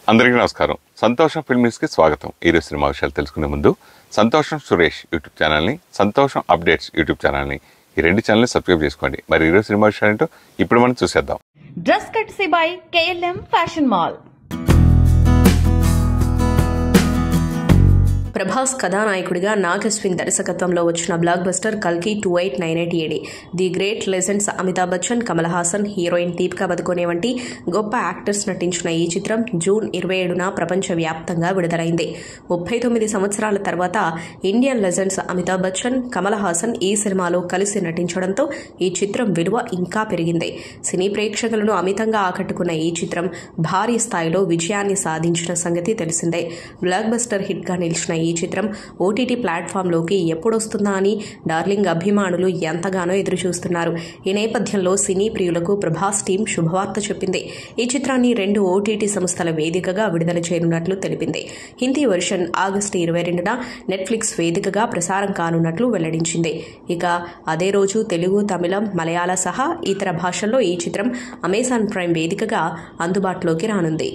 అందరికీ నమస్కారం సంతోషం ఫిల్మ్స్ కి స్వాగతం ఈరోజు సినిమా విషయాలు తెలుసుకునే ముందు సంతోషం సురేష్ యూట్యూబ్ ఛానల్ని సంతోషం అప్డేట్స్ యూట్యూబ్ ఛానల్ని ఈ రెండు ఛానల్ని సబ్స్క్రైబ్ చేసుకోండి మరి ఈరోజు సినిమా విషయాలు ఏంటో ఇప్పుడు మనం చూసేద్దాం dress courtesy by KLM fashion mall Prabhas కథానాయకుడిగా నాగస్విన్ దర్శకత్వంలో వచ్చిన బ్లాక్ బస్టర్ కల్కి two eight nine eight AD the great legends Amitabh Bachchan Kamal Haasan heroine Deepika Padukone వంటి గొప్ప యాక్టర్స్ నటించిన ఈ చిత్రం జూన్ ఇరవై ఏడున ప్రపంచవ్యాప్తంగా విడుదలైంది ముప్పై తొమ్మిది సంవత్సరాల తర్వాత ఇండియన్ లెజెండ్స్ అమితాబ్ బచ్చన్ కమల్ హాసన్ ఈ సినిమాలో కలిసి నటించడంతో ఈ చిత్రం విలువ ఇంకా పెరిగింది సినీ ప్రేక్షకులను అమితంగా ఆకట్టుకున్న ఈ చిత్రం భారీ స్థాయిలో విజయాన్ని సాధించిన సంగతి తెలిసిందే బ్లాక్ బస్టర్ హిట్ గా నిలిచిన ఈ చిత్రం ఓటీటీ ప్లాట్ఫామ్లోకి ఎప్పుడొస్తుందా అని డార్లింగ్ అభిమానులు ఎంతగానో ఎదురుచూస్తున్నారు ఈ నేపథ్యంలో సినీ ప్రియులకు ప్రభాస్ టీం శుభవార్త చెప్పింది ఈ చిత్రాన్ని రెండు ఓటీటీ సంస్థల వేదికగా విడుదల చేయనున్నట్లు తెలిపింది హిందీ వెర్షన్ ఆగస్టు ఇరవై రెండున నెట్ఫ్లిక్స్ వేదికగా ప్రసారం కానున్నట్లు వెల్లడించింది ఇక అదే రోజు తెలుగు తమిళం మలయాళ సహా ఇతర భాషల్లో ఈ చిత్రం అమెజాన్ ప్రైమ్ వేదికగా అందుబాటులోకి రానుంది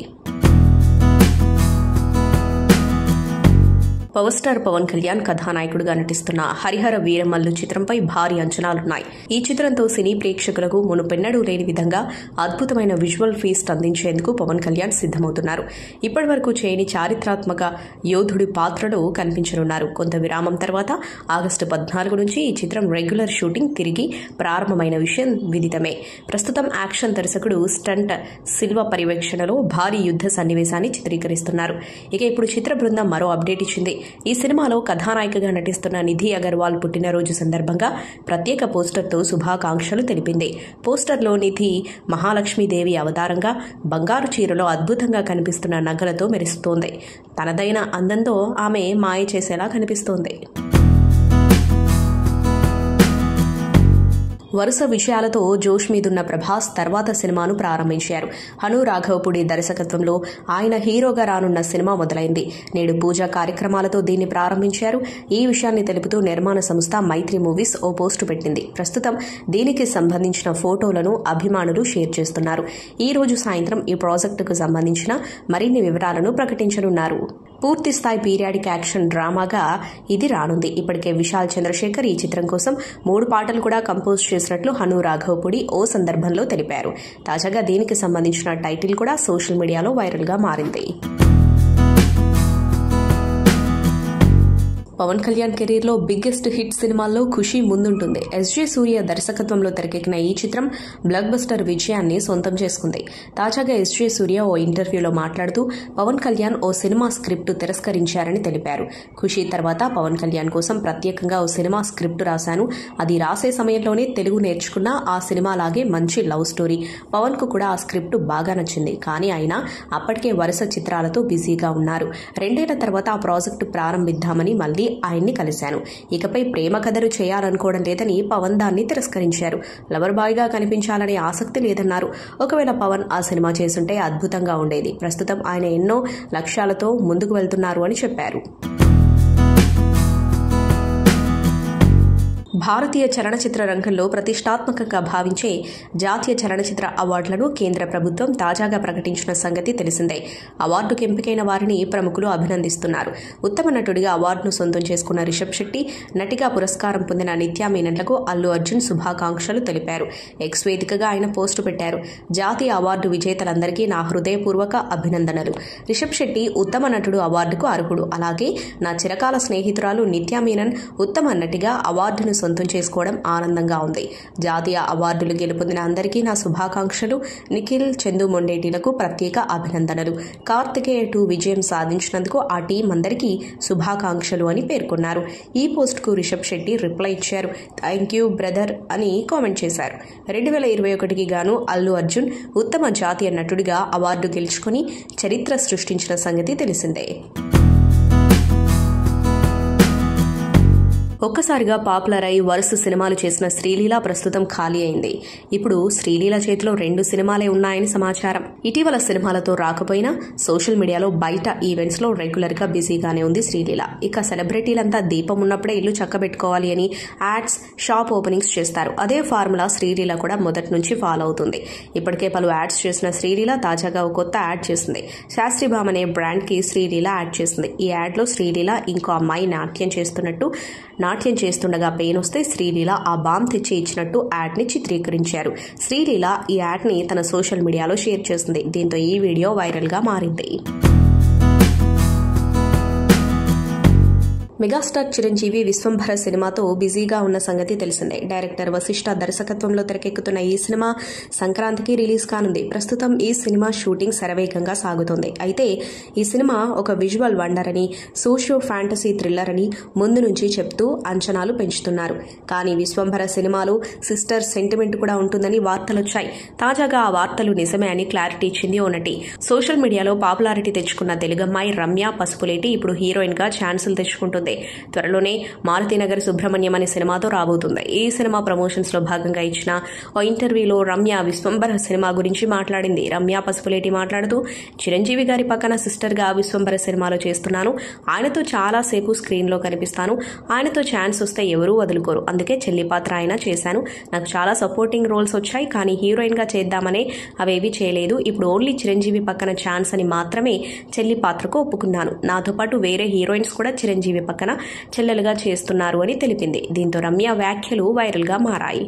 పవర్ స్టార్ పవన్ కళ్యాణ్ కథానాయకుడిగా నటిస్తున్న హరిహర వీరమల్లు చిత్రంపై భారీ అంచనాలున్నాయి ఈ చిత్రంతో సినీ ప్రేక్షకులకు మునుపెన్నడూ లేని విధంగా అద్భుతమైన విజువల్ ఫీస్ట్ అందించేందుకు పవన్ కళ్యాణ్ సిద్దమవుతున్నారు ఇప్పటివరకు చేయని చారిత్రాత్మక యోధుడి పాత్రలో కనిపించనున్నారు కొంత విరామం తర్వాత ఆగస్టు పద్నాలుగు నుంచి ఈ చిత్రం రెగ్యులర్ షూటింగ్ తిరిగి ప్రారంభమైన విషయం విదితమే ప్రస్తుతం యాక్షన్ దర్శకుడు స్టంట్ సిల్వ పర్యవేక్షణలో భారీ యుద్ధ సన్నివేశాన్ని చిత్రీకరిస్తున్నారు ఇక ఇప్పుడు చిత్ర బృందం మరో అప్డేట్ ఇచ్చింది ఈ సినిమాలో కథానాయికగా నటిస్తున్న నిధి అగర్వాల్ పుట్టినరోజు సందర్భంగా ప్రత్యేక పోస్టర్తో శుభాకాంక్షలు తెలిపింది పోస్టర్లో నిధి మహాలక్ష్మీదేవి అవతారంగా బంగారు చీరలో అద్భుతంగా కనిపిస్తున్న నగలతో మెరుస్తోంది తనదైన అందంతో ఆమె మాయ చేసేలా కనిపిస్తోంది వరుస విషయాలతో జోష్ మీదున్న ప్రభాస్ తర్వాత సినిమాను ప్రారంభించారు హను రాఘవపుడి దర్శకత్వంలో ఆయన హీరోగా రానున్న సినిమా మొదలైంది నేడు పూజా కార్యక్రమాలతో దీన్ని ప్రారంభించారు ఈ విషయాన్ని తెలుపుతూ నిర్మాణ సంస్థ మైత్రి మూవీస్ ఓ పోస్టు పెట్టింది ప్రస్తుతం దీనికి సంబంధించిన ఫోటోలను అభిమానులు షేర్ చేస్తున్నారు ఈ రోజు సాయంత్రం ఈ ప్రాజెక్టుకు సంబంధించిన మరిన్ని వివరాలను ప్రకటించనున్నారు పూర్తి స్థాయి పీరియాడిక్ యాక్షన్ డ్రామాగా ఇది రానుంది ఇప్పటికే విశాల్ చంద్రశేఖర్ ఈ చిత్రం కోసం మూడు పాటలు కూడా కంపోజ్ చేసినట్లు హను రాఘవపుడి ఓ సందర్భంలో తెలిపారు తాజాగా దీనికి సంబంధించిన టైటిల్ కూడా సోషల్ మీడియాలో వైరల్గా మారింది పవన్ కళ్యాణ్ కెరీర్ లో బిగ్గెస్ట్ హిట్ సినిమాల్లో ఖుషి ముందుంటుంది ఎస్జే సూర్య దర్శకత్వంలో తెరకెక్కిన ఈ చిత్రం బ్లాక్ బస్టర్ విజయాన్ని సొంతం చేసుకుంది తాజాగా ఎస్జే సూర్య ఓ ఇంటర్వ్యూలో మాట్లాడుతూ పవన్ కళ్యాణ్ ఓ సినిమా స్క్రిప్ట్ తిరస్కరించారని తెలిపారు ఖుషి తర్వాత పవన్ కళ్యాణ్ కోసం ప్రత్యేకంగా ఓ సినిమా స్క్రిప్ట్ రాశాను అది రాసే సమయంలోనే తెలుగు నేర్చుకున్న ఆ సినిమా లాగే మంచి లవ్ స్టోరీ పవన్ కు కూడా ఆ స్క్రిప్ట్ బాగా నచ్చింది కానీ ఆయన అప్పటికే వరుస చిత్రాలతో బిజీగా ఉన్నారు రెండేళ్ల తర్వాత ఆ ప్రాజెక్టు ప్రారంభిద్దామని మళ్లీ ఆయన్ని కలిశాను ఇకపై ప్రేమ కథలు చేయాలనుకోవడం లేదని పవన్ దాన్ని తిరస్కరించారు లవర్ బాయ్ గా కనిపించాలనే ఆసక్తి లేదన్నారు ఒకవేళ పవన్ ఆ సినిమా చేసుంటే అద్భుతంగా ఉండేది ప్రస్తుతం ఆయన ఎన్నో లక్ష్యాలతో ముందుకు వెళ్తున్నారు అని చెప్పారు భారతీయ చలనచిత్ర రంగంలో ప్రతిష్టాత్మకంగా భావించే జాతీయ చలనచిత్ర అవార్డులను కేంద్ర ప్రభుత్వం తాజాగా ప్రకటించిన సంగతి తెలిసిందే అవార్డుకు ఎంపికైన వారిని ప్రముఖులు అభినందిస్తున్నారు ఉత్తమ నటుడిగా అవార్డును సొంతం చేసుకున్న రిషబ్ శెట్టి నటిగా పురస్కారం పొందిన నిత్యా మీనన్లకు అల్లు అర్జున్ శుభాకాంక్షలు తెలిపారు ఎక్స్ వేదికగా ఆయన పోస్టు పెట్టారు జాతీయ అవార్డు విజేతలందరికీ నా హృదయపూర్వక అభినందనలు రిషబ్ శెట్టి ఉత్తమ నటుడు అవార్డుకు అర్హుడు అలాగే నా చిరకాల స్నేహితురాలు నిత్యా మీనన్ ఉత్తమ నటిగా అవార్డును సొంతం చేసుకోవడం ఆనందంగా ఉంది జాతీయ అవార్డులు గెలుపొందిన అందరికీ నా శుభాకాంక్షలు నిఖిల్ చందు మొండేటిలకు ప్రత్యేక అభినందనలు కార్తికేయ టూ విజయం సాధించినందుకు ఆ టీం అందరికీ శుభాకాంక్షలు అని పేర్కొన్నారు ఈ పోస్ట్కు రిషబ్ శెట్టి రిప్లై ఇచ్చారు థ్యాంక్ యూ బ్రదర్ అని కామెంట్ చేశారు రెండు వేల ఇరవై ఒకటికి గాను అల్లు అర్జున్ ఉత్తమ జాతీయ నటుడిగా అవార్డు గెలుచుకుని చరిత్ర సృష్టించిన సంగతి తెలిసిందే ఒక్కసారిగా పాపులర్ అయి వరుస సినిమాలు చేసిన శ్రీలీల ప్రస్తుతం ఖాళీ అయింది ఇప్పుడు శ్రీలీల చేతిలో రెండు సినిమాలే ఉన్నాయని సమాచారం ఇటీవల సినిమాలతో రాకపోయినా సోషల్ మీడియాలో బయట ఈవెంట్స్ లో రెగ్యులర్ గా బిజీగానే ఉంది శ్రీలీల ఇక సెలబ్రిటీలంతా దీపం ఉన్నప్పుడే ఇల్లు చక్కబెట్టుకోవాలి అని యాడ్స్ షాప్ ఓపెనింగ్స్ చేస్తారు అదే ఫార్ములా శ్రీలీల కూడా మొదటి నుంచి ఫాలో అవుతుంది ఇప్పటికే పలు యాడ్స్ చేసిన శ్రీలీల తాజాగా ఒక కొత్త యాడ్ చేసింది శాస్త్రీబామ్ అనే బ్రాండ్ కి శ్రీలీల యాడ్ చేసింది ఈ యాడ్ లో శ్రీలీల ఇంకో అమ్మాయి నాట్యం చేస్తున్నట్టు నాట్యం చేస్తుండగా పెయిన్ వస్తే శ్రీలీల ఆ బామ్ తెచ్చి ఇచ్చినట్టు యాడ్ ని చిత్రీకరించారు శ్రీలీల ఈ యాడ్ ని తన సోషల్ మీడియాలో షేర్ చేసింది దీంతో ఈ వీడియో వైరల్ గా మారింది మెగాస్టార్ చిరంజీవి విశ్వంభర సినిమాతో బిజీగా ఉన్న సంగతి తెలిసిందే డైరెక్టర్ వశిష్ఠ దర్శకత్వంలో తెరకెక్కుతున్న ఈ సినిమా సంక్రాంతికి రిలీజ్ కానుంది ప్రస్తుతం ఈ సినిమా షూటింగ్ శరవేగంగా సాగుతోంది అయితే ఈ సినిమా ఒక విజువల్ వండర్ అని సోషియో ఫ్యాంటసీ థ్రిల్లర్ అని ముందు నుంచి చెప్తూ అంచనాలు పెంచుతున్నారు కానీ విశ్వంభర సినిమాలో సిస్టర్ సెంటిమెంట్ కూడా ఉంటుందని వార్తలొచ్చాయి తాజాగా ఆ వార్తలు నిజమే అని క్లారిటీ ఇచ్చింది ఓ నటి సోషల్ మీడియాలో పాపులారిటీ తెచ్చుకున్న తెలుగమ్మాయి రమ్య పసుపులేటి ఇప్పుడు హీరోయిన్ గా ఛాన్సులు తెచ్చుకుంటుంది త్వరలోనే మారుతినగర్ సుబ్రహ్మణ్యం అనే సినిమాతో రాబోతుంది ఈ సినిమా ప్రమోషన్స్ లో భాగంగా ఇచ్చిన ఓ ఇంటర్వ్యూలో రమ్య విశ్వంబర సినిమా గురించి మాట్లాడింది రమ్య పసుపులేటి మాట్లాడుతూ చిరంజీవి గారి పక్కన సిస్టర్ గా విశ్వంబర సినిమాలో చేస్తున్నాను ఆయనతో చాలా సేపు స్క్రీన్ లో కనిపిస్తాను ఆయనతో ఛాన్స్ వస్తే ఎవరూ వదులుకోరు అందుకే చెల్లి పాత్ర ఆయన చేశాను నాకు చాలా సపోర్టింగ్ రోల్స్ వచ్చాయి కానీ హీరోయిన్ గా చేద్దామనే అవేవి చేయలేదు ఇప్పుడు ఓన్లీ చిరంజీవి పక్కన ఛాన్స్ అని మాత్రమే చెల్లి పాత్రకు ఒప్పుకున్నాను నాతో పాటు వేరే హీరోయిన్స్ కూడా చిరంజీవి పక్కన చెల్లెలుగా చేస్తున్నారు అని తెలిపింది దీంతో రమ్య వ్యాఖ్యలు వైరల్ గా మారాయి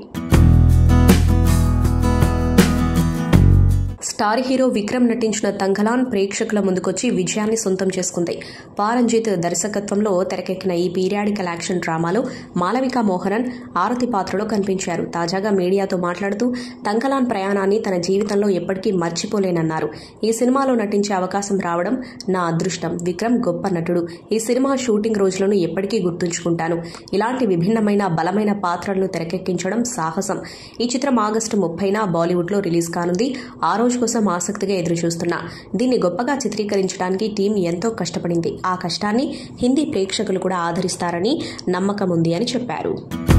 స్టార్ హీరో విక్రమ్ నటించిన తంగలాన్ ప్రేక్షకుల ముందుకొచ్చి విజయాన్ని సొంతం చేసుకుంది పారంజిత్ దర్శకత్వంలో తెరకెక్కిన ఈ పీరియాడికల్ యాక్షన్ డ్రామాలో మాలవిక మోహనన్ ఆరతి పాత్రలో కనిపించారు తాజాగా మీడియాతో మాట్లాడుతూ తంగలాన్ ప్రయాణాన్ని తన జీవితంలో ఎప్పటికీ మర్చిపోలేనన్నారు ఈ సినిమాలో నటించే అవకాశం రావడం నా అదృష్టం విక్రమ్ గొప్ప నటుడు ఈ సినిమా షూటింగ్ రోజులను ఎప్పటికీ గుర్తుంచుకుంటాను ఇలాంటి విభిన్నమైన బలమైన పాత్రలను తెరకెక్కించడం సాహసం ఈ చిత్రం ఆగస్టు ముప్పైన బాలీవుడ్లో రిలీజ్ కానుంది ఆ రోజు కోసం ఆసక్తిగా ఎదురుచూస్తున్నా దీన్ని గొప్పగా చిత్రీకరించడానికి టీం ఎంతో కష్టపడింది ఆ కష్టాన్ని హిందీ ప్రేక్షకులు కూడా ఆదరిస్తారని నమ్మకం ఉంది అని చెప్పారు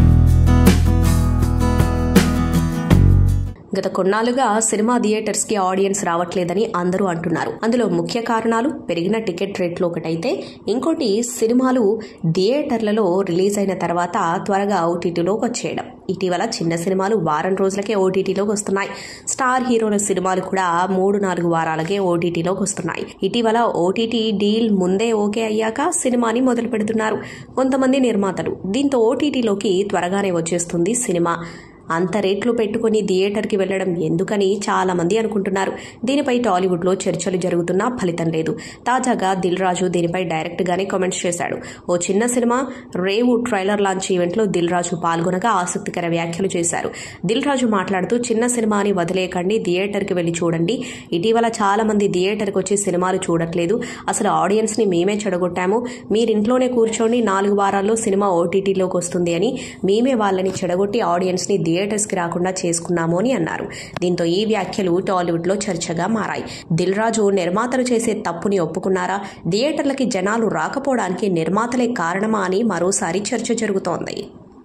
గత కొన్నాళ్లుగా సినిమా థియేటర్స్ కి ఆడియన్స్ రావట్లేదని అందరూ అంటున్నారు అందులో ముఖ్య కారణాలు పెరిగిన టికెట్ రేట్లు ఒకటైతే ఇంకోటి సినిమాలు థియేటర్లలో రిలీజ్ అయిన తర్వాత త్వరగా ఓటీటీలోకి వచ్చేయడం ఇటీవల చిన్న సినిమాలు వారం రోజులకే ఓటీటీలోకి వస్తున్నాయి స్టార్ హీరోల సినిమాలు కూడా మూడు నాలుగు వారాలకే ఓటీటీలోకి వస్తున్నాయి ఇటీవల ఓటీటీ డీల్ ముందే ఓకే అయ్యాక సినిమాని మొదలు పెడుతున్నారు కొంతమంది నిర్మాతలు దీంతో ఓటీటీలోకి త్వరగానే వచ్చేస్తుంది సినిమా అంత రేట్లు పెట్టుకుని థియేటర్కి వెళ్లడం ఎందుకని చాలా మంది అనుకుంటున్నారు దీనిపై టాలీవుడ్లో చర్చలు జరుగుతున్నా ఫలితం లేదు తాజాగా దిల్ రాజు దీనిపై డైరెక్ట్ గానే కామెంట్స్ చేశాడు ఓ చిన్న సినిమా రేవు ట్రైలర్ లాంచ్ ఈవెంట్లో దిల్ రాజు పాల్గొనగా ఆసక్తికర వ్యాఖ్యలు చేశారు దిల్ రాజు మాట్లాడుతూ చిన్న సినిమాని వదిలేయకండి థియేటర్కి వెళ్లి చూడండి ఇటీవల చాలా మంది థియేటర్కి వచ్చి సినిమాలు చూడట్లేదు అసలు ఆడియన్స్ ని మేమే చెడగొట్టాము మీరింట్లోనే కూర్చోండి నాలుగు వారాల్లో సినిమా ఓటీటీలోకి వస్తుంది అని మేమే వాళ్ళని చెడగొట్టి ఆడియన్స్ ని థియేటర్స్ కి రాకుండా చేసుకున్నాము అని అన్నారు దీంతో ఈ వ్యాఖ్యలు టాలీవుడ్ లో చర్చగా మారాయి దిల్ రాజు నిర్మాతలు చేసే తప్పుని ఒప్పుకున్నారా థియేటర్లకి జనాలు రాకపోవడానికి నిర్మాతలే కారణమా అని మరోసారి చర్చ జరుగుతోంది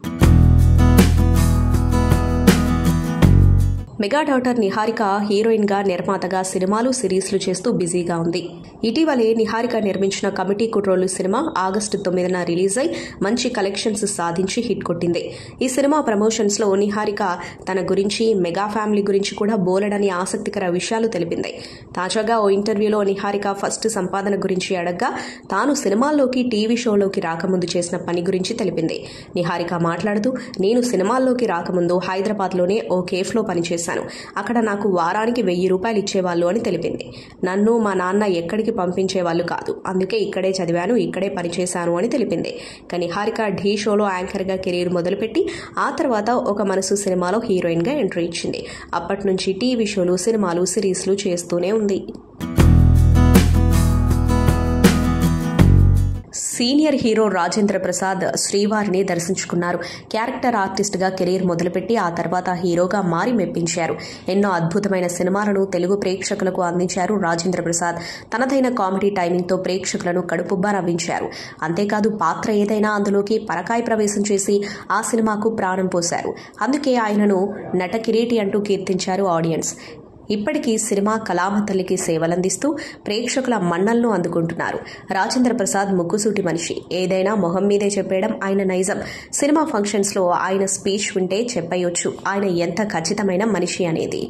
మెగా డాటర్ నిహారిక హీరోయిన్ గా నిర్మాతగా సినిమాలు సిరీస్లు చేస్తూ బిజీగా ఉంది ఇటీవలే నిహారిక నిర్మించిన కమిటీ కుట్రోలు సినిమా ఆగస్టు తొమ్మిదిన రిలీజ్ అయి మంచి కలెక్షన్స్ సాధించి హిట్ కొట్టింది ఈ సినిమా ప్రమోషన్స్ లో నిహారిక తన గురించి మెగా ఫ్యామిలీ గురించి కూడా బోలెడని ఆసక్తికర విషయాలు తెలిపింది తాజాగా ఓ ఇంటర్వ్యూలో నిహారిక ఫస్ట్ సంపాదన గురించి అడగ్గా తాను సినిమాల్లోకి టీవీ షోలోకి రాకముందు చేసిన పని గురించి తెలిపింది నిహారిక మాట్లాడుతూ నేను సినిమాల్లోకి రాకముందు హైదరాబాద్లోనే ఓ కేఫ్లో పనిచేశాను అక్కడ నాకు వారానికి వెయ్యి రూపాయలు ఇచ్చేవాళ్ళు అని తెలిపింది నన్ను మా నాన్న ఎక్కడికి పంపించేవాళ్ళు కాదు అందుకే ఇక్కడే చదివాను ఇక్కడే పనిచేశాను అని తెలిపింది కానీ హారిక ఢీ షోలో యాంకర్గా కెరీర్ మొదలుపెట్టి ఆ తర్వాత ఒక మనసు సినిమాలో హీరోయిన్గా ఎంట్రీ ఇచ్చింది అప్పటి నుంచి టీవీ షోలు సినిమాలు సిరీస్లు చేస్తూనే ఉంది సీనియర్ హీరో రాజేంద్ర ప్రసాద్ శ్రీవారిని దర్శించుకున్నారు క్యారెక్టర్ ఆర్టిస్ట్గా కెరీర్ మొదలుపెట్టి ఆ తర్వాత హీరోగా మారి మెప్పించారు ఎన్నో అద్భుతమైన సినిమాలను తెలుగు ప్రేక్షకులకు అందించారు రాజేంద్ర ప్రసాద్ తనదైన కామెడీ టైమింగ్తో ప్రేక్షకులను కడుపుబ్బా నవ్వించారు అంతేకాదు పాత్ర ఏదైనా అందులోకి పరకాయ ప్రవేశం చేసి ఆ సినిమాకు ప్రాణం పోశారు అందుకే ఆయనను నట కిరీటి అంటూ కీర్తించారు ఆడియన్స్ ఇప్పటికీ సినిమా కళామతల్లికి సేవలందిస్తూ ప్రేక్షకుల మన్నలను అందుకుంటున్నారు రాజేంద్ర ప్రసాద్ ముక్కుసూటి మనిషి ఏదైనా మొహం మీదే చెప్పేయడం ఆయన నైజం సినిమా ఫంక్షన్స్లో ఆయన స్పీచ్ వింటే చెప్పయొచ్చు ఆయన ఎంత ఖచ్చితమైన మనిషి అనేది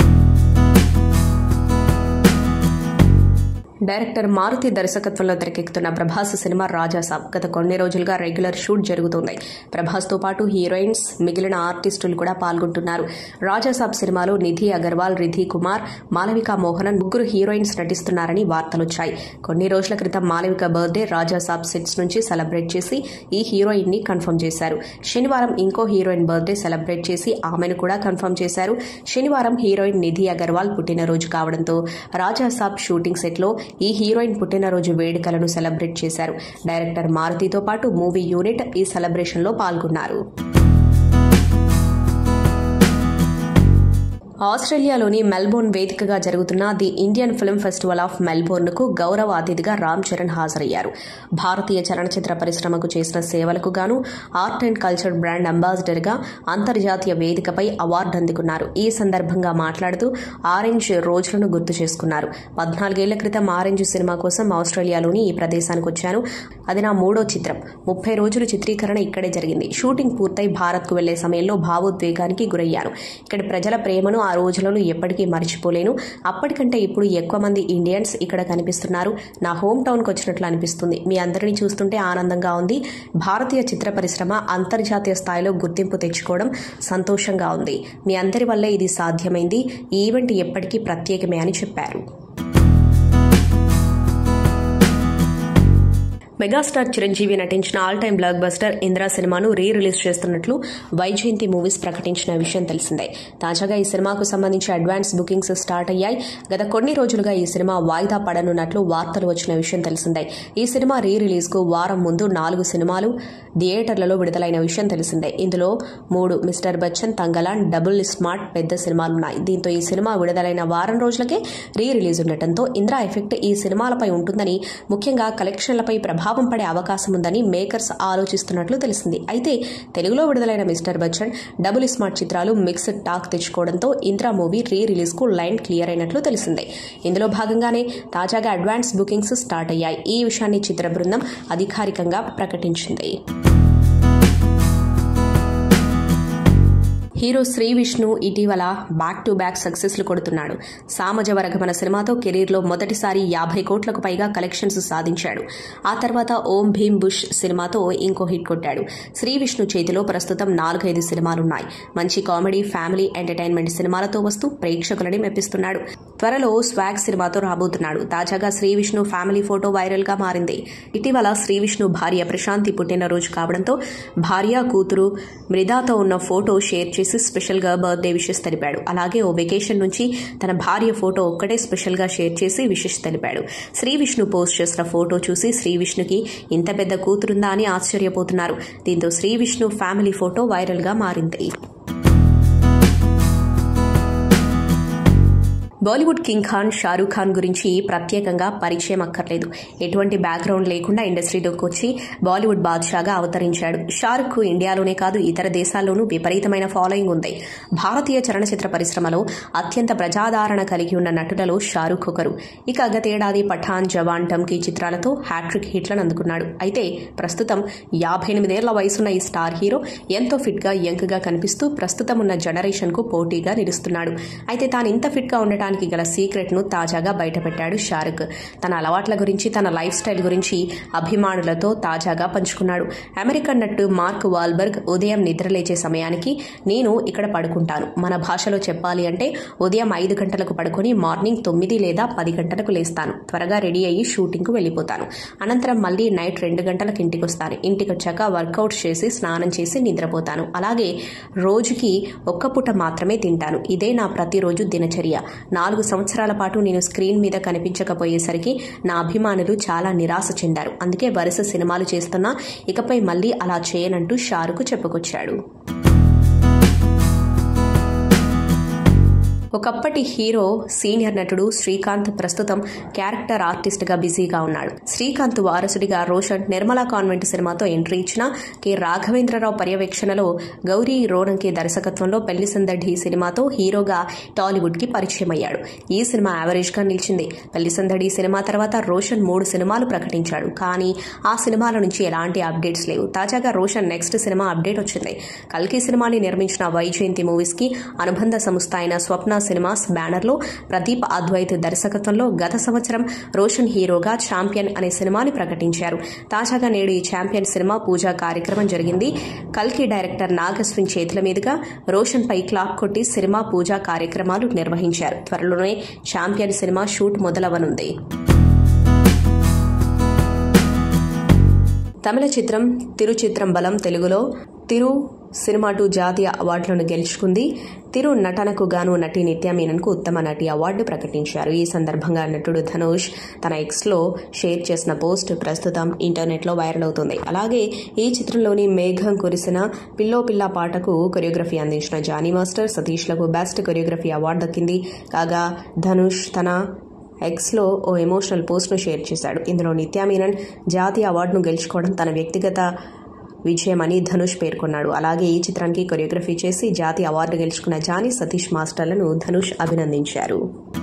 డైరెక్టర్ మారుతి దర్శకత్వంలో తెరకెక్కుతున్న ప్రభాస్ సినిమా రాజాసాబ్ గత కొన్ని రోజులుగా రెగ్యులర్ షూట్ జరుగుతుంది ప్రభాస్తో పాటు హీరోయిన్స్ మిగిలిన ఆర్టిస్టులు కూడా పాల్గొంటున్నారు రాజాసాబ్ సినిమాలో నిధి అగర్వాల్ రిధి కుమార్ మాలవిక మోహనన్ ముగ్గురు హీరోయిన్స్ నటిస్తున్నారని వార్తలొచ్చాయి కొన్ని రోజుల క్రితం మాలవిక బర్త్డే రాజాసాబ్ సెట్స్ నుంచి సెలబ్రేట్ చేసి ఈ హీరోయిన్ ని కన్ఫర్మ్ చేశారు శనివారం ఇంకో హీరోయిన్ బర్త్డే సెలబ్రేట్ చేసి ఆమెను కూడా కన్ఫర్మ్ చేశారు శనివారం హీరోయిన్ నిధి అగర్వాల్ పుట్టినరోజు కావడంతో రాజాసాబ్ షూటింగ్ సెట్లో ఈ హీరోయిన్ పుట్టినరోజు వేడుకలను సెలబ్రేట్ చేశారు డైరెక్టర్ మారుతితో పాటు మూవీ యూనిట్ ఈ సెలబ్రేషన్లో పాల్గొన్నారు ఆస్ట్రేలియాలోని మెల్బోర్న్ వేదికగా జరుగుతున్న the Indian film festival of మెల్బోర్న్కు గౌరవ అతిథిగా రామ్ చరణ్ హాజరయ్యారు భారతీయ చలనచిత్ర పరిశ్రమకు చేసిన సేవలకు గాను ఆర్ట్ అండ్ కల్చర్ బ్రాండ్ అంబాసిడర్గా అంతర్జాతీయ వేదికపై అవార్డు అందుకున్నారు ఈ సందర్భంగా మాట్లాడుతూ ఆరెంజ్ రోజులను గుర్తు చేసుకున్నారు పద్నాలుగేళ్ల క్రితం ఆరెంజ్ సినిమా కోసం ఆస్ట్రేలియాలోని ఈ ప్రదేశానికి వచ్చాను అది నా మూడో చిత్రం ముప్పై రోజులు చిత్రీకరణ ఇక్కడే జరిగింది షూటింగ్ పూర్తయి భారత్కు వెళ్లే సమయంలో భావోద్వేగానికి గురయ్యాను ఇక్కడి ప్రజల ప్రేమను ఆ రోజులను ఎప్పటికీ మర్చిపోలేను అప్పటికంటే ఇప్పుడు ఎక్కువ మంది ఇండియన్స్ ఇక్కడ కనిపిస్తున్నారు నా హోమ్ టౌన్కి వచ్చినట్లు అనిపిస్తుంది మీ అందరినీ చూస్తుంటే ఆనందంగా ఉంది భారతీయ చిత్ర పరిశ్రమ అంతర్జాతీయ స్థాయిలో గుర్తింపు తెచ్చుకోవడం సంతోషంగా ఉంది మీ అందరి వల్లే ఇది సాధ్యమైంది ఈ ఈవెంట్ ఎప్పటికీ ప్రత్యేకమే అని చెప్పారు మెగాస్టార్ చిరంజీవి నటించిన all time blockbuster Indra సినిమాను రీ రిలీజ్ చేస్తున్నట్లు వైజయంతి మూవీస్ ప్రకటించిన విషయం తెలిసిందే తాజాగా ఈ సినిమాకు సంబంధించి అడ్వాన్స్ బుకింగ్స్ స్టార్ట్ అయ్యాయి గత కొన్ని రోజులుగా ఈ సినిమా వాయిదా పడనున్నట్లు వార్తలు వచ్చిన విషయం తెలిసిందే ఈ సినిమా రీ రిలీజ్ కు వారం ముందు నాలుగు సినిమాలు థియేటర్లలో విడుదలైన విషయం తెలిసిందే ఇందులో మూడు mister Bachchan Thangalaan double smart పెద్ద సినిమాలున్నాయి దీంతో ఈ సినిమా విడుదలైన వారం రోజులకే రీ రిలీజ్ ఉండటంతో ఇంద్రా ఎఫెక్ట్ ఈ సినిమాలపై ఉంటుందని ముఖ్యంగా కలెక్షన్లపై ప్రభావం పడే అవకాశం ఉందని మేకర్స్ ఆలోచిస్తున్నట్లు తెలిసింది అయితే తెలుగులో విడుదలైన మిస్టర్ బచ్చన్ డబుల్ స్మార్ట్ చిత్రాలు మిక్స్డ్ టాక్ తెచ్చుకోవడంతో ఇంద్రా మూవీ రీ రిలీజ్ కు లైన్ క్లియర్ అయినట్లు తెలిసిందే ఇందులో భాగంగానే తాజాగా అడ్వాన్స్ బుకింగ్స్ స్టార్ట్ అయ్యాయి ఈ విషయాన్ని చిత్ర బృందం అధికారికంగా ప్రకటించింది హీరో శ్రీ విష్ణు ఇటీవల బ్యాక్ టు బ్యాక్ సక్సెస్లు కొడుతున్నాడు సామజ వర్గమన సినిమాతో కెరీర్లో మొదటిసారి యాభై కోట్లకు పైగా కలెక్షన్స్ సాధించాడు ఆ తర్వాత ఓం భీమ్ బుష్ సినిమాతో ఇంకో హిట్ కొట్టాడు శ్రీ విష్ణు చేతిలో ప్రస్తుతం నాలుగైదు సినిమాలున్నాయి మంచి కామెడీ ఫ్యామిలీ ఎంటర్టైన్మెంట్ సినిమాలతో వస్తూ ప్రేక్షకులని మెప్పిస్తున్నాడు త్వరలో స్వాగ్ సినిమాతో రాబోతున్నాడు తాజాగా Sree Vishnu family photo viral గా మారింది ఇటీవల శ్రీ విష్ణు భార్య ప్రశాంతి పుట్టినరోజు కావడంతో భార్య కూతురు మృదాతో ఉన్న ఫోటో షేర్ చేసి స్పెషల్ గా బర్త్డే విషెస్ తెలిపాడు అలాగే ఓ వెకేషన్ నుంచి తన భార్య ఫోటో ఒక్కటే స్పెషల్ గా షేర్ చేసి విషెస్ తెలిపాడు శ్రీ విష్ణు పోస్ట్ చేసిన ఫోటో చూసి శ్రీ విష్ణుకి ఇంత పెద్ద కూతురుందా అని ఆశ్చర్యపోతున్నారు దీంతో Sree Vishnu family photo viral గా మారింది బాలీవుడ్ కింగ్ ఖాన్ షారూఖ్ ఖాన్ గురించి ప్రత్యేకంగా పరిచయం అక్కర్లేదు ఎటువంటి బ్యాక్గ్రౌండ్ లేకుండా ఇండస్ట్రీలోకి వచ్చి బాలీవుడ్ బాద్షాగా అవతరించాడు షారుఖ్ ఇండియాలోనే కాదు ఇతర దేశాల్లోనూ విపరీతమైన ఫాలోయింగ్ ఉంది భారతీయ చలనచిత్ర పరిశ్రమలో అత్యంత ప్రజాదరణ కలిగి ఉన్న నటులలో షారుఖ్ ఒకరు ఇక గతేడాది పఠాన్ జవాన్ టమ్కీ చిత్రాలతో హ్యాట్రిక్ హిట్లను అందుకున్నాడు అయితే ప్రస్తుతం యాభై ఎనిమిదేళ్ల వయసున్న ఈ స్టార్ హీరో ఎంతో ఫిట్ గా యంగ్ గా కనిపిస్తూ ప్రస్తుతం ఉన్న జనరేషన్ కు పోటీగా నిలుస్తున్నాడు అయితే తాను ఇంత ఫిట్ గా ఉండటానికి గల సీక్రెట్ ను తాజాగా బయటపెట్టాడు షారుఖ్ తన అలవాట్ల గురించి తన లైఫ్ స్టైల్ గురించి అభిమానులతో తాజాగా పంచుకున్నాడు అమెరికన్ నట్టు మార్క్ వాల్బర్గ్ ఉదయం నిద్రలేచే సమయానికి నేను ఇక్కడ పడుకుంటాను మన భాషలో చెప్పాలి అంటే ఉదయం ఐదు గంటలకు పడుకొని మార్నింగ్ తొమ్మిది లేదా పది గంటలకు లేస్తాను త్వరగా రెడీ అయ్యి షూటింగ్కు వెళ్ళిపోతాను అనంతరం మళ్ళీ నైట్ రెండు గంటలకు ఇంటికి వస్తాను ఇంటికి వచ్చాక వర్కౌట్ చేసి స్నానం చేసి నిద్రపోతాను అలాగే రోజుకి ఒక్క పూట మాత్రమే తింటాను ఇదే నా ప్రతిరోజు దినచర్య నా నాలుగు సంవత్సరాల పాటు నేను స్క్రీన్ మీద కనిపించకపోయేసరికి నా అభిమానులు చాలా నిరాశ చెందారు అందుకే వరుస సినిమాలు చేస్తున్నా ఇకపై మళ్ళీ అలా చేయనంటూ షారుకు చెప్పుకొచ్చాడు ఒకప్పటి హీరో సీనియర్ నటుడు శ్రీకాంత్ ప్రస్తుతం క్యారెక్టర్ ఆర్టిస్ట్ గా బిజీగా ఉన్నాడు శ్రీకాంత్ వారసుడిగా రోషన్ నిర్మలా కాన్వెంట్ సినిమాతో ఎంట్రీ ఇచ్చిన కె రాఘవేంద్రరావు పర్యవేక్షణలో గౌరీ రోణంకి దర్శకత్వంలో పెళ్లి సందడి సినిమాతో హీరోగా టాలీవుడ్ కి పరిచయం అయ్యాడు ఈ సినిమా యావరేజ్ గా నిలిచింది పెళ్లి సందడి సినిమా తర్వాత రోషన్ మూడు సినిమాలు ప్రకటించాడు కానీ ఆ సినిమాల నుంచి ఎలాంటి అప్డేట్స్ లేవు తాజాగా రోషన్ నెక్స్ట్ సినిమా అప్డేట్ వచ్చింది కల్కి సినిమాని నిర్మించిన వైజయంతి మూవీస్ కి అనుబంధ సంస్థ అయిన స్వప్న సినిమాస్ బ్యానర్లో ప్రదీప్ అద్వైత్ దర్శకత్వంలో గత సంవత్సరం రోషన్ హీరోగా ఛాంపియన్ అనే సినిమాని ప్రకటించారు తాజాగా నేడు ఈ ఛాంపియన్ సినిమా పూజా కార్యక్రమం జరిగింది కల్కి డైరెక్టర్ నాగస్విన్ చేతుల మీదుగా రోషన్ పై క్లాప్ కొట్టి సినిమా పూజా కార్యక్రమాలు నిర్వహించారు త్వరలోనే ఛాంపియన్ సినిమా షూట్ మొదలవనుంది తమిళ చిత్రం తిరుచిత్రం బలం తెలుగులో తిరు సినిమా టు జాతీయ అవార్డులను గెలుచుకుంది తిరు నటనకు గాను నటి నిత్య మీనన్కు ఉత్తమ నటి అవార్డు ప్రకటించారు ఈ సందర్భంగా నటుడు ధనుష్ తన ఎక్స్లో షేర్ చేసిన పోస్ట్ ప్రస్తుతం ఇంటర్నెట్లో వైరల్ అవుతుంది అలాగే ఈ చిత్రంలోని మేఘం కురిసిన పిల్లో పిల్ల పాటకు కొరియోగ్రఫీ అందించిన జానీ మాస్టర్ సతీష్లకు బెస్ట్ కొరియోగ్రఫీ అవార్డు దక్కింది కాగా ధనుష్ తన ఎక్స్లో ఓ ఎమోషనల్ పోస్ట్ను షేర్ చేశాడు ఇందులో నిత్యా మీనన్ జాతీయ అవార్డును గెలుచుకోవడం తన వ్యక్తిగత విజయమని ధనుష్ పేర్కొన్నాడు అలాగే ఈ చిత్రానికి కొరియోగ్రఫీ చేసి జాతీయ అవార్డు గెలుచుకున్న జానీ సతీష్ మాస్టర్లను ధనుష్ అభినందించారు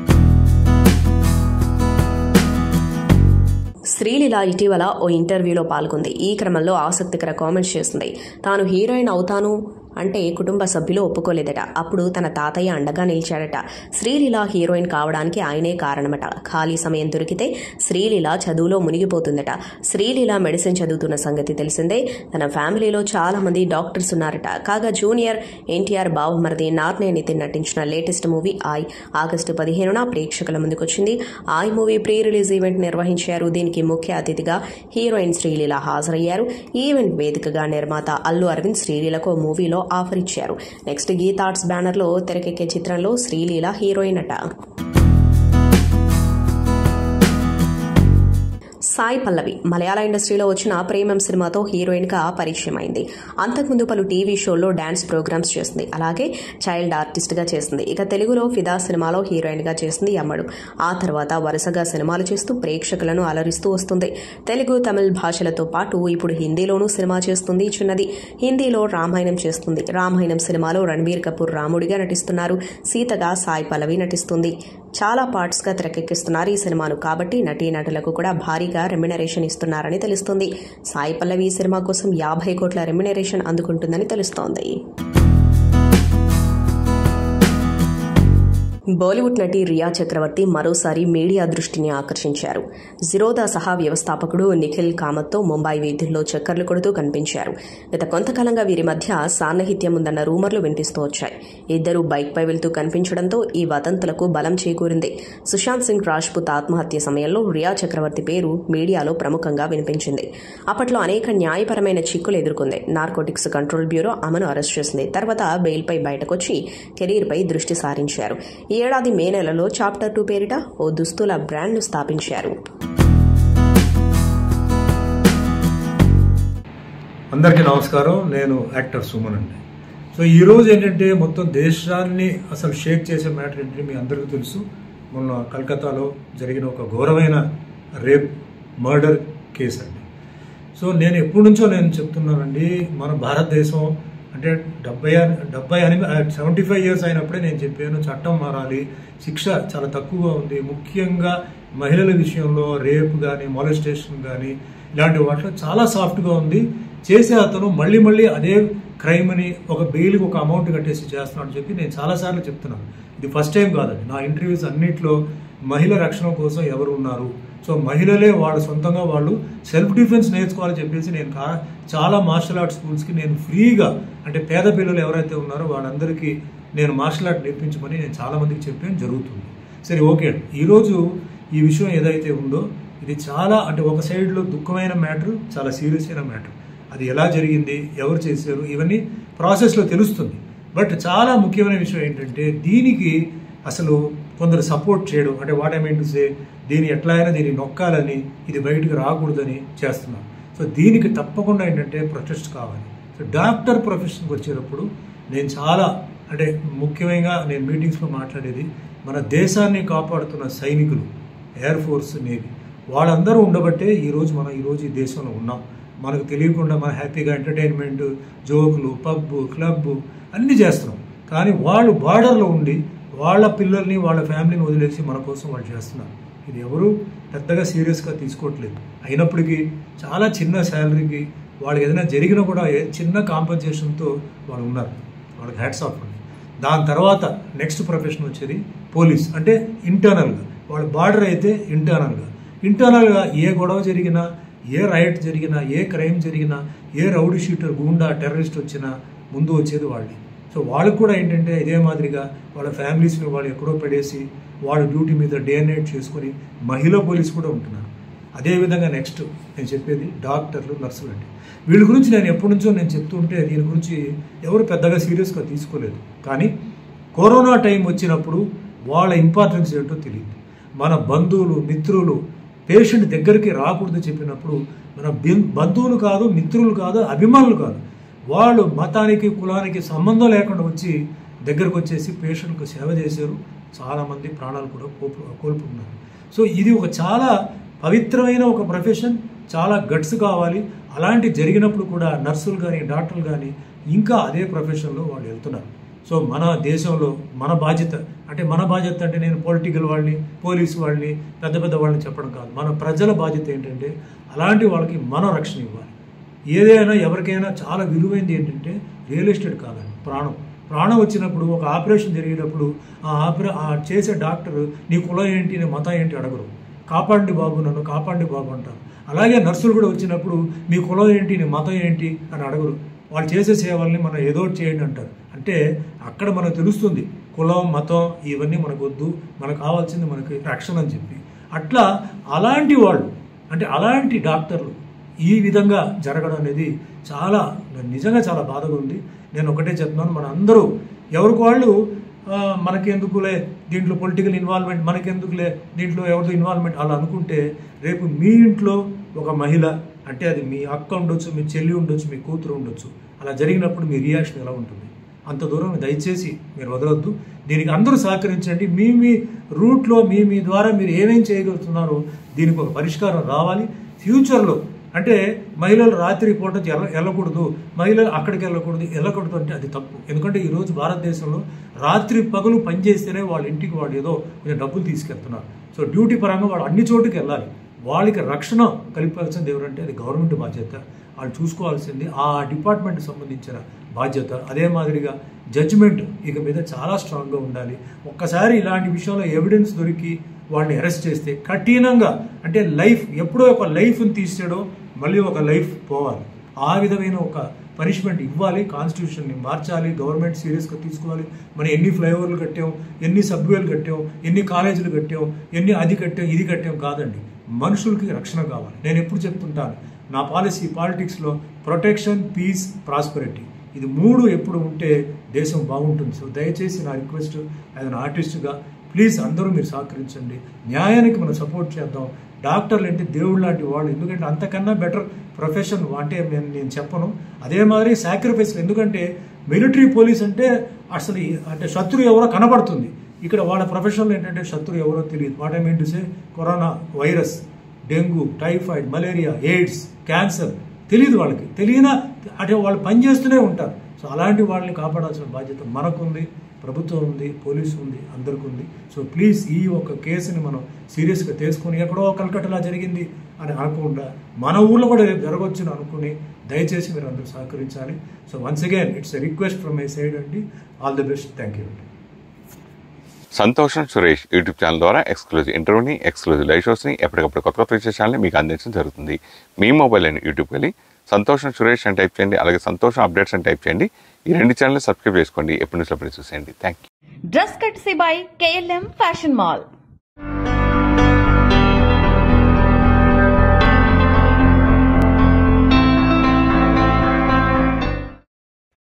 శ్రీలీల ఇటీవల ఓ ఇంటర్వ్యూలో పాల్గొంది ఈ క్రమంలో ఆసక్తికర కామెంట్స్ చేస్తుంది తాను హీరోయిన్ అవుతాను అంటే కుటుంబ సభ్యులు ఒప్పుకోలేదట అప్పుడు తన తాతయ్య అండగా నిలిచాడట శ్రీలీల హీరోయిన్ కావడానికి ఆయనే కారణమట ఖాళీ సమయం దొరికితే శ్రీలీల చదువులో మునిగిపోతుందట శ్రీలీల మెడిసిన్ చదువుతున్న సంగతి తెలిసిందే తన ఫ్యామిలీలో చాలా మంది డాక్టర్స్ ఉన్నారట కాగా జూనియర్ ఎన్టీఆర్ బావమరిది నార్నే నితిన్ నటించిన లేటెస్ట్ మూవీ ఆయ్ ఆగస్టు పదిహేనున ప్రేక్షకుల ముందుకొచ్చింది ఆయ్ మూవీ ప్రీ రిలీజ్ ఈవెంట్ నిర్వహించారు దీనికి ముఖ్య అతిథిగా హీరోయిన్ శ్రీలీల హాజరయ్యారు ఈవెంట్ వేదికగా నిర్మాత అల్లు అరవింద్ శ్రీలీలకు మూవీలో ఆఫర్ ఇచ్చారు నెక్స్ట్ గీతార్ట్స్ బ్యానర్లో తెరకెక్కే చిత్రంలో శ్రీలీల హీరోయిన్ అట సాయి పల్లవి మలయాళ ఇండస్ట్రీలో వచ్చిన ప్రేమం సినిమాతో హీరోయిన్ గా పరిచయం అయింది అంతకుముందు పలు టీవీ షోల్లో డాన్స్ ప్రోగ్రామ్స్ చేసింది అలాగే చైల్డ్ ఆర్టిస్ట్ గా చేసింది ఇక తెలుగులో ఫిదా సినిమాలో హీరోయిన్ గా చేసింది అమ్మడు ఆ తర్వాత వరుసగా సినిమాలు చేస్తూ ప్రేక్షకులను అలరిస్తూ వస్తుంది తెలుగు తమిళ భాషలతో పాటు ఇప్పుడు హిందీలోనూ సినిమా చేస్తుంది చిన్నది హిందీలో రామాయణం చేస్తుంది రామాయణం సినిమాలో రణబీర్ కపూర్ రాముడిగా నటిస్తున్నారు సీతగా సాయి పల్లవి నటిస్తుంది చాలా పార్ట్స్ గా తెరకెక్కిస్తున్నారు ఈ సినిమాను కాబట్టి నటీనటులకు కూడా భారీగా రెమ్యునరేషన్ ఇస్తున్నారని తెలుస్తుంది సాయి పల్లవి ఈ సినిమా కోసం యాభై కోట్ల రెమ్యునరేషన్ అందుకుంటుందని తెలుస్తోంది బాలీవుడ్ నటి రియా చక్రవర్తి మరోసారి మీడియా దృష్టిని ఆకర్షించారు జిరోదా సహా వ్యవస్థాపకుడు నిఖిల్ కామత్తో ముంబై వీధుల్లో చక్కర్లు కొడుతూ కనిపించారు గత కొంతకాలంగా వీరి మధ్య సాన్నిహిత్యం ఉందన్న రూమర్లు వినిపిస్తూ వచ్చాయి ఇద్దరు బైక్పై వెళ్తూ కనిపించడంతో ఈ వదంతులకు బలం చేకూరింది సుశాంత్ సింగ్ రాజ్పుత్ ఆత్మహత్య సమయంలో రియా చక్రవర్తి పేరు మీడియాలో ప్రముఖంగా వినిపించింది అప్పట్లో అనేక న్యాయపరమైన చిక్కులు ఎదుర్కొంది నార్కోటిక్స్ కంట్రోల్ బ్యూరో ఆమెను అరెస్ట్ చేసింది తర్వాత బెయిల్పై బయటకొచ్చి కెరీర్పై దృష్టి సారించారు ఈ ఏడాది మే నెలలో చాప్టర్ టూ పేరిట ఓ దుస్తుల బ్రాండ్ను స్థాపించారు అందరికీ నమస్కారం నేను యాక్టర్ సుమన్ అండి సో ఈరోజు ఏంటంటే మొత్తం దేశాన్ని అసలు షేక్ చేసే మ్యాటర్ ఏంటంటే మీ అందరికీ తెలుసు మొన్న కలకత్తాలో జరిగిన ఒక ఘోరమైన రేప్ మర్డర్ కేసు అండి సో నేను ఎప్పటి నుంచో నేను చెప్తున్నానండి మన భారతదేశం అంటే డెబ్బై డెబ్బై ఎనిమిది సెవెంటీ ఫైవ్ ఇయర్స్ అయినప్పుడే నేను చెప్పాను చట్టం మారాలి శిక్ష చాలా తక్కువగా ఉంది ముఖ్యంగా మహిళల విషయంలో రేప్ కానీ మొలెస్టేషన్ కానీ ఇలాంటి వాటిలో చాలా సాఫ్ట్గా ఉంది చేసే అతను మళ్ళీ మళ్ళీ అదే క్రైమ్ని ఒక బెయిల్కి ఒక అమౌంట్ కట్టేసి చేస్తున్నాడు అని చెప్పి నేను చాలాసార్లు చెప్తున్నాను ఇది ఫస్ట్ టైం కాదండి నా ఇంటర్వ్యూస్ అన్నిట్లో మహిళ రక్షణ కోసం ఎవరు ఉన్నారు సో మహిళలే వాళ్ళ సొంతంగా వాళ్ళు సెల్ఫ్ డిఫెన్స్ నేర్చుకోవాలని చెప్పేసి నేను కా- చాలా మార్షల్ ఆర్ట్స్ స్కూల్స్కి నేను ఫ్రీగా అంటే పేద పిల్లలు ఎవరైతే ఉన్నారో వాళ్ళందరికీ నేను మార్షల్ ఆర్ట్ నేర్పించమని నేను చాలా మందికి చెప్పాను జరుగుతుంది సరే ఓకే అండి ఈరోజు ఈ విషయం ఏదైతే ఉందో ఇది చాలా అంటే ఒక సైడ్లో దుఃఖమైన మ్యాటర్ చాలా సీరియస్ అయిన మ్యాటర్ అది ఎలా జరిగింది ఎవరు చేశారు ఇవన్నీ ప్రాసెస్లో తెలుస్తుంది బట్ చాలా ముఖ్యమైన విషయం ఏంటంటే దీనికి అసలు కొందరు సపోర్ట్ చేయడం అంటే what I mean to say దీన్ని ఎట్లా అయినా దీన్ని నొక్కాలని ఇది బయటకు రాకూడదని చేస్తున్నారు సో దీనికి తప్పకుండా ఏంటంటే ప్రొటెస్ట్ కావాలి సో డాక్టర్ ప్రొఫెషన్కి వచ్చేటప్పుడు నేను చాలా అంటే ముఖ్యంగా నేను మీటింగ్స్లో మాట్లాడేది మన దేశాన్ని కాపాడుతున్న సైనికులు ఎయిర్ ఫోర్స్ నేవీ వాళ్ళందరూ ఉండబట్టే ఈరోజు మనం ఈరోజు ఈ దేశంలో ఉన్నాం మనకు తెలియకుండా మన హ్యాపీగా ఎంటర్టైన్మెంట్ జోకులు పబ్ క్లబ్ అన్నీ చేస్తున్నాం కానీ వాళ్ళు బార్డర్లో ఉండి వాళ్ళ పిల్లల్ని వాళ్ళ ఫ్యామిలీని వదిలేసి మన కోసం వాళ్ళు చేస్తున్నారు ఇది ఎవరు పెద్దగా సీరియస్గా తీసుకోవట్లేదు అయినప్పటికీ చాలా చిన్న శాలరీకి వాళ్ళకి ఏదైనా జరిగినా కూడా ఏ- చిన్న కాంపన్సేషన్తో వాళ్ళు ఉన్నారు వాళ్ళకి హ్యాట్స్ ఆఫ్ ఉంది దాని తర్వాత నెక్స్ట్ ప్రొఫెషన్ వచ్చేది పోలీస్ అంటే ఇంటర్నల్గా వాళ్ళ బార్డర్ అయితే ఇంటర్నల్గా ఇంటర్నల్గా ఏ గొడవ జరిగినా ఏ రైట్ జరిగినా ఏ క్రైమ్ జరిగినా ఏ రౌడీ షూటర్ గూండా టెర్రరిస్ట్ వచ్చినా ముందు వచ్చేది వాళ్ళే సో వాళ్ళకు కూడా ఏంటంటే ఇదే మాదిరిగా వాళ్ళ ఫ్యామిలీస్ని వాళ్ళు ఎక్కడో పడేసి వాళ్ళ డ్యూటీ మీద డే నైట్ చేసుకొని మహిళా పోలీస్ కూడా ఉంటున్నారు అదేవిధంగా నెక్స్ట్ నేను చెప్పేది డాక్టర్లు నర్సులు అండి వీళ్ళ గురించి నేను ఎప్పటి నుంచో నేను చెప్తుంటే దీని గురించి ఎవరు పెద్దగా సీరియస్గా తీసుకోలేదు కానీ కరోనా టైం వచ్చినప్పుడు వాళ్ళ ఇంపార్టెన్స్ ఏంటో తెలియదు మన బంధువులు మిత్రులు పేషెంట్ దగ్గరికి రాకూడదు చెప్పినప్పుడు మన బిన్- బంధువులు కాదు మిత్రులు కాదు అభిమానులు కాదు వాళ్ళు మతానికి కులానికి సంబంధం లేకుండా వచ్చి దగ్గరకు వచ్చేసి పేషెంట్కు సేవ చేశారు చాలామంది ప్రాణాలు కూడా కోల్పు కోల్పోతున్నారు సో ఇది ఒక చాలా పవిత్రమైన ఒక ప్రొఫెషన్ చాలా గట్స్ కావాలి అలాంటి జరిగినప్పుడు కూడా నర్సులు కానీ డాక్టర్లు కానీ ఇంకా అదే ప్రొఫెషన్లో వాళ్ళు వెళ్తున్నారు సో మన దేశంలో మన బాధ్యత అంటే మన బాధ్యత అంటే నేను పొలిటికల్ వాళ్ళని పోలీసు వాళ్ళని పెద్ద పెద్ద వాళ్ళని చెప్పడం కాదు మన ప్రజల బాధ్యత ఏంటంటే అలాంటి వాళ్ళకి మనం రక్షణ ఇవ్వాలి ఏదైనా ఎవరికైనా చాలా విలువైంది ఏంటంటే రియల్ ఎస్టేట్ కాదండి ప్రాణం ప్రాణం వచ్చినప్పుడు ఒక ఆపరేషన్ జరిగేటప్పుడు ఆ ఆపరే ఆ చేసే డాక్టర్ నీ కులం ఏంటి నీ మతం ఏంటి అడగరు కాపాడండి బాబు నన్ను కాపాడండి బాబు అంటారు అలాగే నర్సులు కూడా వచ్చినప్పుడు మీ కులం ఏంటి నీ మతం ఏంటి అని అడగరు వాళ్ళు చేసే సేవల్ని మనం ఏదో ఒకటి చేయండి అంటారు అంటే అక్కడ మనకు తెలుస్తుంది కులం మతం ఇవన్నీ మనకు వద్దు మనకు కావాల్సింది మనకి రక్షణ అని చెప్పి అట్లా అలాంటి వాళ్ళు అంటే అలాంటి డాక్టర్లు ఈ విధంగా జరగడం అనేది చాలా నిజంగా చాలా బాధగా ఉంది నేను ఒకటే చెప్తున్నాను మన అందరూ ఎవరికి వాళ్ళు ఆ, మనకెందుకులే దీంట్లో పొలిటికల్ ఇన్వాల్వ్మెంట్ మనకెందుకులే దీంట్లో ఎవరిదో ఇన్వాల్వ్మెంట్ అలా అనుకుంటే రేపు మీ ఇంట్లో ఒక మహిళ అంటే అది మీ అక్క ఉండొచ్చు మీ చెల్లి ఉండొచ్చు మీ కూతురు ఉండొచ్చు అలా జరిగినప్పుడు మీ రియాక్షన్ ఎలా ఉంటుంది అంత దూరం దయచేసి మీరు వదలొద్దు దీనికి అందరూ సహకరించండి మీ మీ రూట్లో మీ మీ ద్వారా మీరు ఏమేం చేయగలుగుతున్నారో దీనికి ఒక పరిష్కారం రావాలి ఫ్యూచర్లో అంటే మహిళలు రాత్రి పూట ఎల్ల వెళ్ళకూడదు మహిళలు అక్కడికి వెళ్ళకూడదు వెళ్ళకూడదు అంటే అది తప్పు ఎందుకంటే ఈరోజు భారతదేశంలో రాత్రి పగలు పనిచేస్తేనే వాళ్ళ ఇంటికి వాళ్ళు ఏదో కొంచెం డబ్బులు తీసుకెళ్తున్నారు సో డ్యూటీ పరంగా వాళ్ళు అన్ని చోటుకి వెళ్ళాలి వాళ్ళకి రక్షణ కల్పించాల్సింది ఎవరంటే అది గవర్నమెంట్ బాధ్యత వాళ్ళు చూసుకోవాల్సింది ఆ డిపార్ట్మెంట్కి సంబంధించిన బాధ్యత అదే మాదిరిగా జడ్జిమెంట్ ఇక మీద చాలా స్ట్రాంగ్గా ఉండాలి ఒక్కసారి ఇలాంటి విషయంలో ఎవిడెన్స్ దొరికి వాళ్ళని అరెస్ట్ చేస్తే కఠినంగా అంటే లైఫ్ ఎప్పుడో ఒక లైఫ్ని తీసాడో మళ్ళీ ఒక లైఫ్ పోవాలి ఆ విధమైన ఒక పనిష్మెంట్ ఇవ్వాలి కాన్స్టిట్యూషన్ని మార్చాలి గవర్నమెంట్ సీరియస్గా తీసుకోవాలి మనం ఎన్ని ఫ్లైఓవర్లు కట్టాం ఎన్ని సబ్వేలు కట్టాం ఎన్ని కాలేజీలు కట్టాం ఎన్ని అది కట్టాం ఇది కట్టాం కాదండి మనుషులకి రక్షణ కావాలి నేను ఎప్పుడు చెప్తుంటాను నా పాలసీ పాలిటిక్స్లో ప్రొటెక్షన్ పీస్ ప్రాస్పెరిటీ ఇది మూడు ఎప్పుడు ఉంటే దేశం బాగుంటుంది సో దయచేసి నా రిక్వెస్ట్ యాజ్ అన్ ఆర్టిస్ట్గా ప్లీజ్ అందరూ మీరు సహకరించండి న్యాయానికి మనం సపోర్ట్ చేద్దాం డాక్టర్లు అంటే దేవుడు లాంటి వాళ్ళు ఎందుకంటే అంతకన్నా బెటర్ ప్రొఫెషన్ అంటే నేను నేను చెప్పను అదే మాదిరి సాక్రిఫైస్ ఎందుకంటే మిలిటరీ పోలీస్ అంటే అసలు ఈ- అంటే శత్రువు ఎవరో కనబడుతుంది ఇక్కడ వాళ్ళ ప్రొఫెషన్లో ఏంటంటే శత్రువు ఎవరో తెలియదు what I mean to say corona virus dengue typhoid malaria AIDS cancer తెలియదు వాళ్ళకి తెలియనా అంటే వాళ్ళు పనిచేస్తూనే ఉంటారు సో అలాంటి వాళ్ళని కాపాడాల్సిన బాధ్యత మనకుంది ప్రభుత్వం ఉంది పోలీసు ఉంది అందరికీ ఉంది సో ప్లీజ్ ఈ ఒక కేసుని మనం సీరియస్గా తీసుకొని ఎక్కడో కలకట్టలా జరిగింది అని అనకుండా మన ఊర్లో కూడా రేపు జరగవచ్చు అనుకుని దయచేసి మీరు అందరూ సహకరించాలి so once again it's a request from my side అండి all the best thank you అండి సంతోషం సురేష్ యూట్యూబ్ ఛానల్ ద్వారా ఎక్స్క్లూజివ్ ఇంటర్వ్యూని ఎక్స్క్లూజివ్ లైవ్ షోస్ని ఎప్పటికప్పుడు కొత్త కొత్త విశేషాలని మీకు అందించడం జరుగుతుంది మీ మొబైల్ అని యూట్యూబ్కి వెళ్ళి సంతోషం సురేష్ అని టైప్ చేయండి అలాగే సంతోషం అప్డేట్స్ అని టైప్ చేయండి ఈ రెండు ఛానల్ సబ్స్క్రైబ్ చేసుకోండి ఎప్పటి నుంచి అప్పుడు చూసేయండి thank you dress courtesy by KLM fashion mall